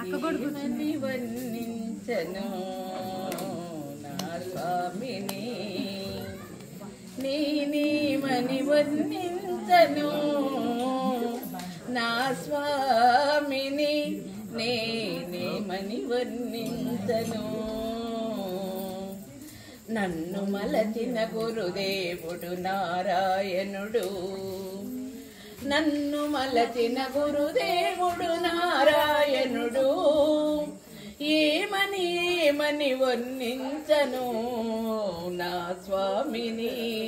ఏమని వర్ణించను నా స్వామిని నేనేమని వర్ణించను నా స్వామిని నేనేమని వర్ణించను నన్ను మలచిన గురుదేవుడు నారాయణుడు నన్ను మలచిన గురుదేవుడు నారాయణుడు ఏమని ఏమని వర్ణించను నా స్వామిని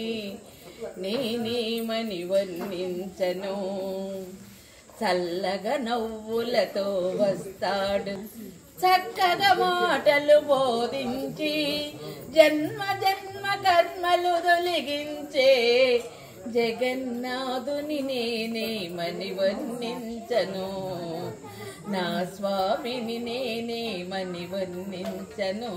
నేనేమని వర్ణించను చల్లగా నవ్వులతో వస్తాడు చక్కగా మాటలు బోధించి జన్మ జన్మ కర్మలు తొలగించే జగన్నాథుని నేనేమని వర్ణించను నా స్వామిని నేనేమని వర్ణించను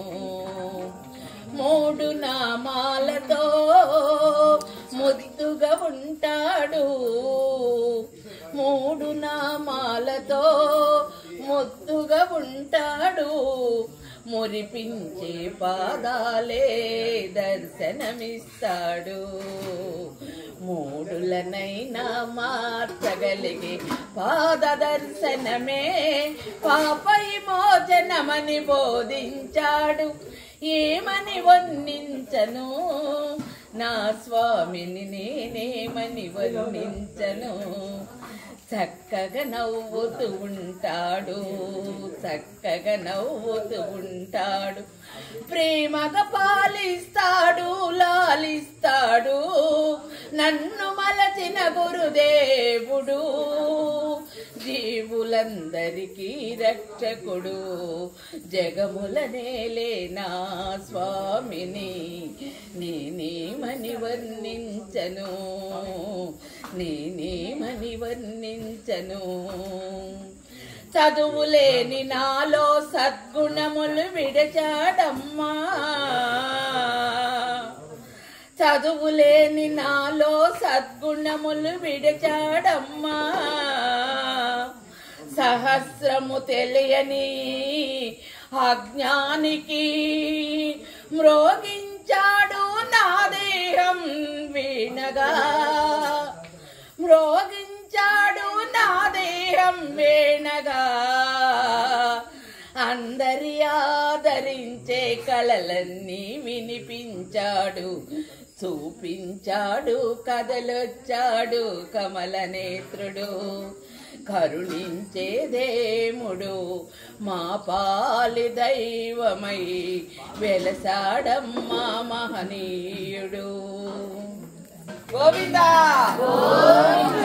మూడు నామాలతో ముద్దుగా ఉంటాడు మూడు నామాలతో ముద్దుగా ఉంటాడు మురిపించే పాదాలే దర్శనమిస్తాడు మూడులనైనా మార్చగలిగే పాద దర్శనమే పాప విమోచనమని బోధించాడు ఏమని వర్ణించను నా స్వామిని నేనేమని వర్ణించను చక్కగా నవ్వుతూ ఉంటాడు చక్కగా నవ్వుతూ ఉంటాడు ప్రేమగా పాలిస్తాడు లాలిస్తాడు నన్ను మలచిన గురుదేవుడు జీవులందరికీ రక్షకుడు జగముల నేలే నా స్వామిని నేనేమని వర్ణించను నేనేమని వర్ణించను చదువులేని నాలో సద్గుణములు విడచాడమ్మా చదువులేని నాలో సద్గుణములు విడచాడమ్మా సహస్రము తెలియని అజ్ఞానికి మ్రోగించాడు నా దేహం వీణగా మ్రోగించాడు నా దేహం వేణగా అందరి ఆదరించే కళలన్నీ వినిపించాడు చూపించాడు కదలొచ్చాడు కమల నేత్రుడు కరుణించే దేముడు మా పాలి దైవమై వెలసాడమ్మా మహనీయుడు గోవిందా